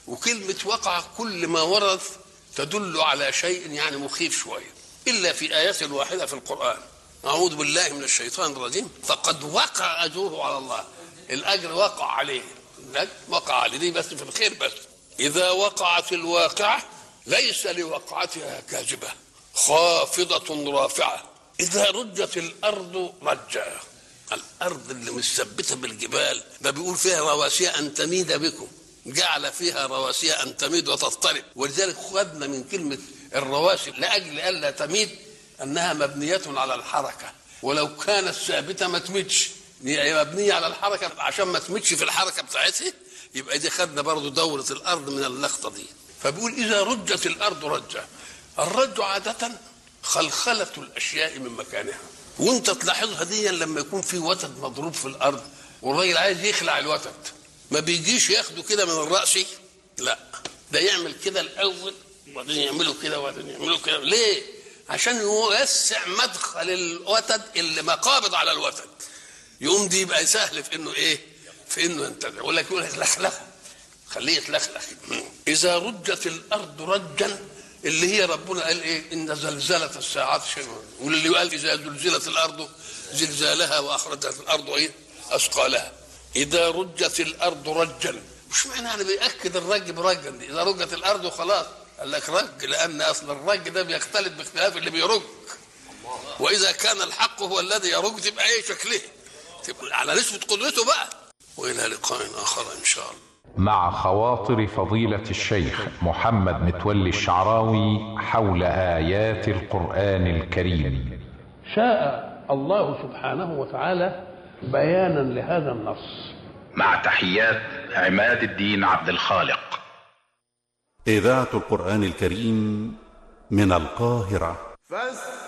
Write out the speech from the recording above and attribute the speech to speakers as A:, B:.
A: وكلمة وقع كل ما ورد تدل على شيء يعني مخيف شوية إلا في آية واحدة في القرآن أعوذ بالله من الشيطان الرجيم فقد وقع أجره على الله الأجر وقع عليه وقع عليه دي بس في الخير بس إذا وقعت الواقعة ليس لوقعتها كاذبة خافضة رافعة إذا رجت الأرض رجا الأرض اللي مثبتة بالجبال ده بيقول فيها رواسي أن تميد بكم جعل فيها رواسي أن تميد وتضطرب ولذلك خدنا من كلمة الرواسي لأجل ألا تميد أنها مبنية على الحركة ولو كانت ثابتة ما تمدش هي مبنية على الحركة عشان ما تمدش في الحركة بتاعتها يبقى دي خدنا برضو دورة الأرض من اللقطة دي فبيقول إذا رجت الأرض رجة الرج عادة خلخلة الأشياء من مكانها وانت تلاحظها دي لما يكون في وتد مضروب في الأرض والراجل عايز يخلع الوتد ما بيجيش ياخده كده من الرأس لا ده يعمل كده الأول وبعدين يعمله كده وبعدين يعمله كده ليه؟ عشان يوسع مدخل الوتد اللي مقابض على الوتد يقوم دي يبقى سهل في انه ايه؟ في انه ينتزع يقول لك يقول لك لخلخه خليه يتلخلخ اذا رجت الارض رجا اللي هي ربنا قال ايه ان زلزله الساعات شيء واللي قال اذا زلزلت الارض زلزالها واخرجت الارض ايه اثقالها اذا رجت الارض رجا مش معنى يعني بياكد الرج برجا دي اذا رجت الارض خلاص قال لك رج لان اصل الرج ده بيختلف باختلاف اللي بيرج واذا كان الحق هو الذي يرج تبقى ايه شكله تبقى على نسبه قدرته بقى والى لقاء اخر ان شاء الله
B: مع خواطر فضيلة الشيخ محمد متولي الشعراوي حول آيات القرآن الكريم
C: شاء الله سبحانه وتعالى بيانا لهذا النص
D: مع تحيات عماد الدين عبد الخالق
E: إذاعة القرآن الكريم من القاهرة
F: فاستمعوا